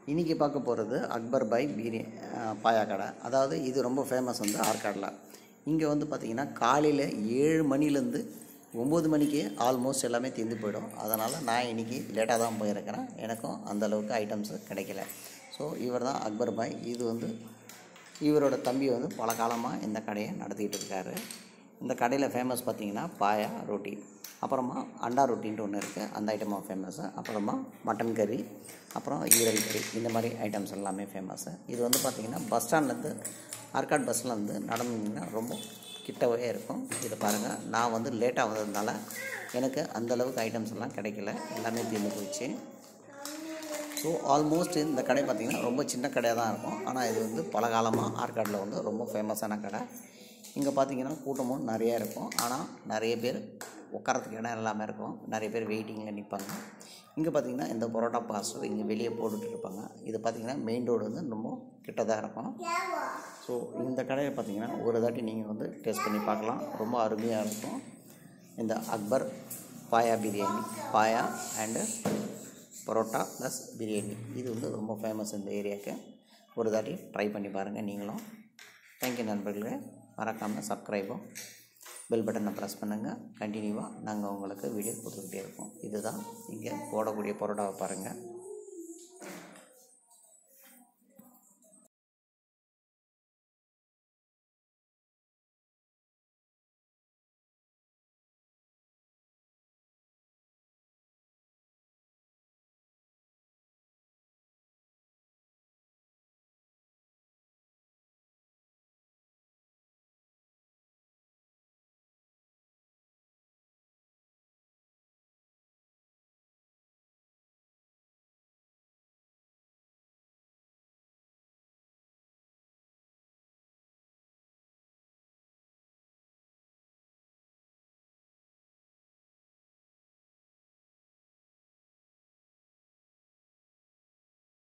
இன்றைக்கி பார்க்க போகிறது அக்பர் பாய் பீரி பாயா கடை அதாவது இது ரொம்ப ஃபேமஸ் வந்து ஆற்காடில் இங்கே வந்து பார்த்திங்கன்னா காலையில் ஏழு மணிலேருந்து ஒம்பது மணிக்கு ஆல்மோஸ்ட் எல்லாமே தீர்ந்து போயிடும் அதனால் நான் இன்றைக்கி லேட்டாக தான் போயிருக்கிறேன் எனக்கும் அந்த அளவுக்கு ஐட்டம்ஸு கிடைக்கல ஸோ இவர் தான் அக்பர் பாய் இது வந்து இவரோட தம்பி வந்து பல காலமாக இந்த கடையை நடத்திக்கிட்டு இருக்காரு இந்த கடையில் ஃபேமஸ் பார்த்தீங்கன்னா பாயா ரொட்டி அப்புறமா அண்டா ரொட்டின்ட்டு ஒன்று இருக்குது அந்த ஐட்டமும் ஃபேமஸ்ஸு அப்புறமா மட்டன் கறி அப்புறம் ஈரல் கறி இந்த மாதிரி ஐட்டம்ஸ் எல்லாமே ஃபேமஸ்ஸு இது வந்து பார்த்திங்கன்னா பஸ் ஸ்டாண்ட்லேருந்து ஆர்காட் பஸ்ஸில் வந்து நடந்தீங்கன்னா ரொம்ப கிட்டவே இருக்கும் இதை பாருங்கள் நான் வந்து லேட்டாக வந்ததுனால எனக்கு அந்த அளவுக்கு ஐட்டம்ஸ் எல்லாம் கிடைக்கல எல்லாமே தீர்ந்து போயிடுச்சு ஸோ ஆல்மோஸ்ட் இந்த கடை பார்த்திங்கன்னா ரொம்ப சின்ன கடையாக தான் இருக்கும் ஆனால் இது வந்து பல காலமாக ஆற்காட்டில் வந்து ரொம்ப ஃபேமஸான கடை இங்கே பார்த்தீங்கன்னா கூட்டமும் நிறையா இருக்கும் ஆனால் நிறைய பேர் உட்காரத்துக்கு இடம் எல்லாமே இருக்கும் நிறைய பேர் வெயிட்டிங்கில் நிற்பாங்க இங்கே பார்த்தீங்கன்னா இந்த பரோட்டா பாஸ்டர் இங்கே வெளியே போட்டுட்டு இருப்பாங்க இது பார்த்தீங்கன்னா மெயின் ரோடு வந்து ரொம்ப கிட்டதாக இருக்கும் ஸோ இந்த கடையை பார்த்தீங்கன்னா ஒரு தாட்டி நீங்கள் வந்து டேஸ்ட் பண்ணி பார்க்கலாம் ரொம்ப அருமையாக இருக்கும் இந்த அக்பர் பாயா பிரியாணி பாயா அண்டு பரோட்டா ப்ளஸ் பிரியாணி இது வந்து ரொம்ப ஃபேமஸ் இந்த ஏரியாவுக்கு ஒரு தாட்டி ட்ரை பண்ணி பாருங்கள் நீங்களும் தேங்க்யூ நண்பர்களே மறக்காமல் சப்ஸ்கிரைபும் பெல் பட்டனை ப்ரெஸ் பண்ணுங்கள் கண்டினியூவாக நாங்கள் உங்களுக்கு வீடியோ கொடுத்துக்கிட்டே இருப்போம் இதுதான் இங்கே போடக்கூடிய பரோட்டாவை பாருங்கள்